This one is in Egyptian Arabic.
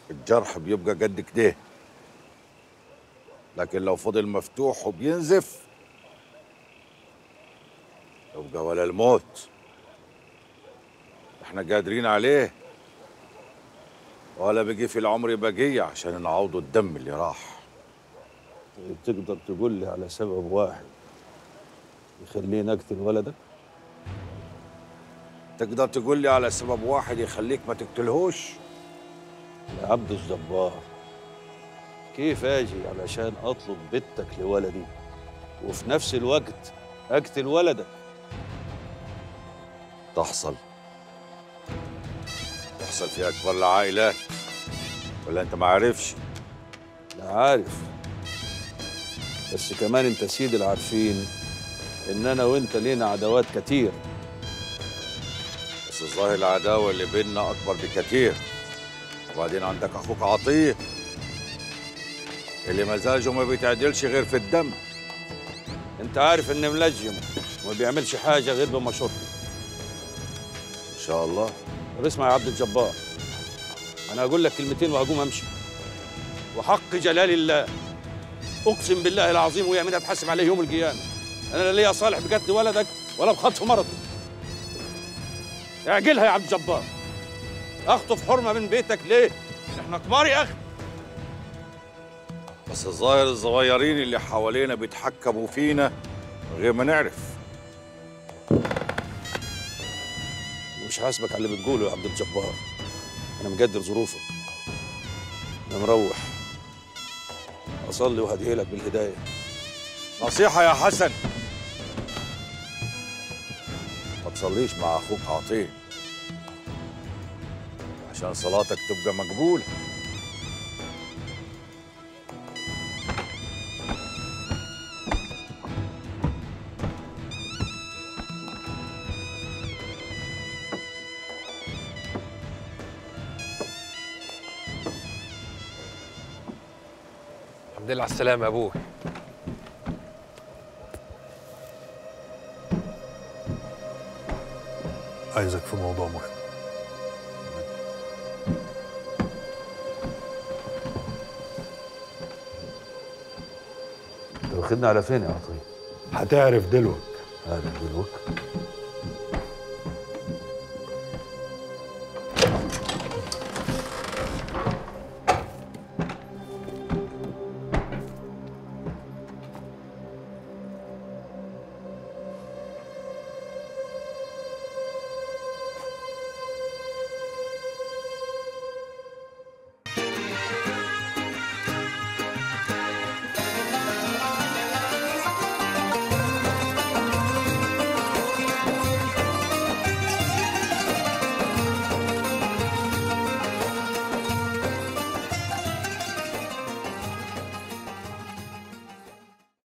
الجرح بيبقى قد كده لكن لو فضل مفتوح وبينزف يبقى ولا الموت احنا قادرين عليه ولا بقي في العمر بقية عشان نعوضوا الدم اللي راح تقدر تقول لي على سبب واحد يخليني اقتل ولدك تقدر تقول لي على سبب واحد يخليك ما تقتلهوش يا عبد الجبار كيف اجي علشان اطلب بنتك لولدي وفي نفس الوقت اقتل ولدك تحصل تحصل في اكبر العائلات ولا انت ما عارفش لا عارف بس كمان انت سيد العارفين ان انا وانت لينا عداوات كتير بس الظاهر العداوة اللي بيننا أكبر بكتير وبعدين عندك أخوك عطية اللي مزاجه ما بيتعدلش غير في الدم انت عارف ان ملجم وما بيعملش حاجه غير بمشورتي إن شاء الله طب اسمع يا عبد الجبار انا هقول لك كلمتين وهقوم امشي وحق جلال الله اقسم بالله العظيم ويمين اتحاسب عليه يوم القيامه انا لا ليا صالح بقتل ولدك ولا بخطف مرضه اعجلها يا عبد الجبار اخطف حرمه من بيتك ليه احنا كبار يا اخي بس الظاهر الصغيرين اللي حوالينا بيتحكموا فينا من غير ما نعرف مش حاسبك على اللي بتقوله يا عبد الجبار انا مقدر ظروفك انا مروح اصلي وهدعي لك بالهدايه نصيحة يا حسن ما تصليش مع أخوك عطية عشان صلاتك تبقى مقبولة الحمد لله على السلامة يا أبوي عايزك في موضوع مهم انت واخدنا على فين يا عطيه هتعرف دلوقتي هذا دلوقتي